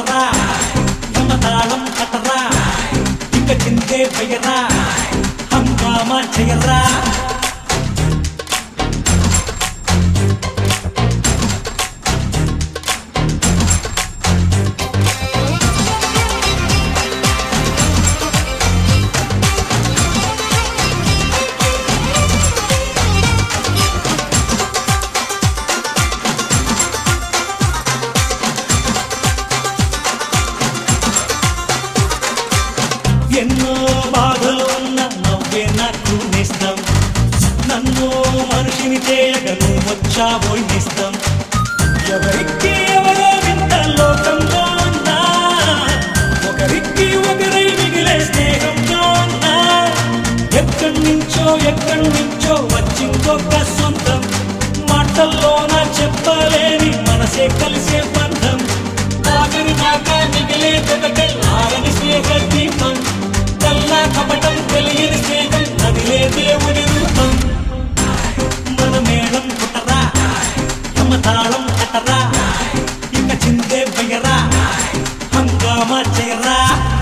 కొట్టరా యమతాళం కట్టరా ఇక చిందే భయరా హంగామా చేయరా ఎన్నో బాధలు ఉన్న నవ్వే నాకు నేస్తం నన్ను మనిషిని చేయగను వచ్చావో నేస్తం ఎవరికి ఎవరో వింత లోకంలో ఉన్నా ఒకరికి ఒకరై మిగిలే స్నేహంలో ఉన్నా ఎక్కడి నుంచో ఎక్కడి నుంచో వచ్చిందొక సొంతం మాటల్లోన చెప్పలేని మనసే కలిసే బంధం ఆఖరి దాకా మిగిలే జగకై ఆరని స్నేహ దీపం కల్లా కపటం తెలియని స్నేహం నదిలే దేవుని రూపం మన మేళం కుట్టరా యమతాళం కట్టరా ఇక చిందే భయరా హంగామా చేయరా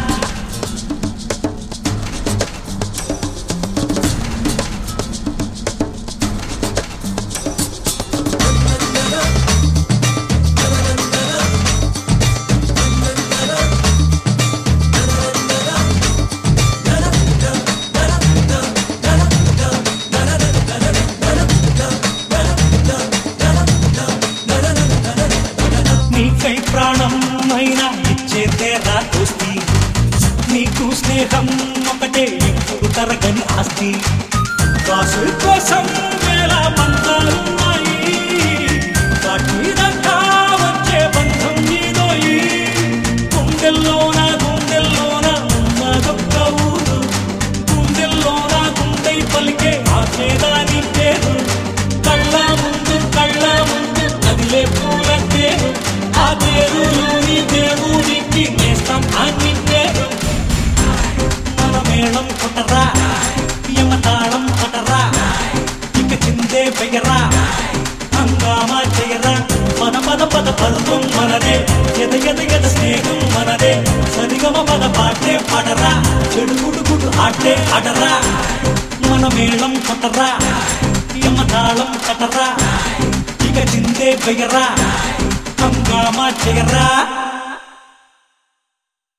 నీకై ప్రాణం అయినా ఇచ్చేదే రా దోస్తి నీకు స్నేహం ఒకటే ఇప్పుడు తరగని ఆస్తి కాసు కోసం వేల బంధాలున్నాయి వాటి దాకా వచ్చే బంధం నీదోయి గుండెల్లోన గుండెల్లోన ఉన్నదొక్క ఊరు గుండెల్లోన గుండె పలికే ఆచేదాని పేరు కళ్ళ ముందు కళ్ళ ముందు కదిలే పూల తేరు ఆ తేరులోని దేవునికి నేస్తాం అన్ని పేరు మన మేళం కొట్టరా యమతాళం కొట్టరా ఇక చిందే బెగరా హంగామా చేయరా మన పద పద పర్వం మనదే ఎద ఎద ఎద స్నేహం మనదే సరిగమ పద పాటే పాడరా చెడు గుడు గుడు ఆటే ఆడరా మన మేళం కొట్టరా యమతాళం కట్టరా ఇక చిందే బెగరా హంగామా చేయరా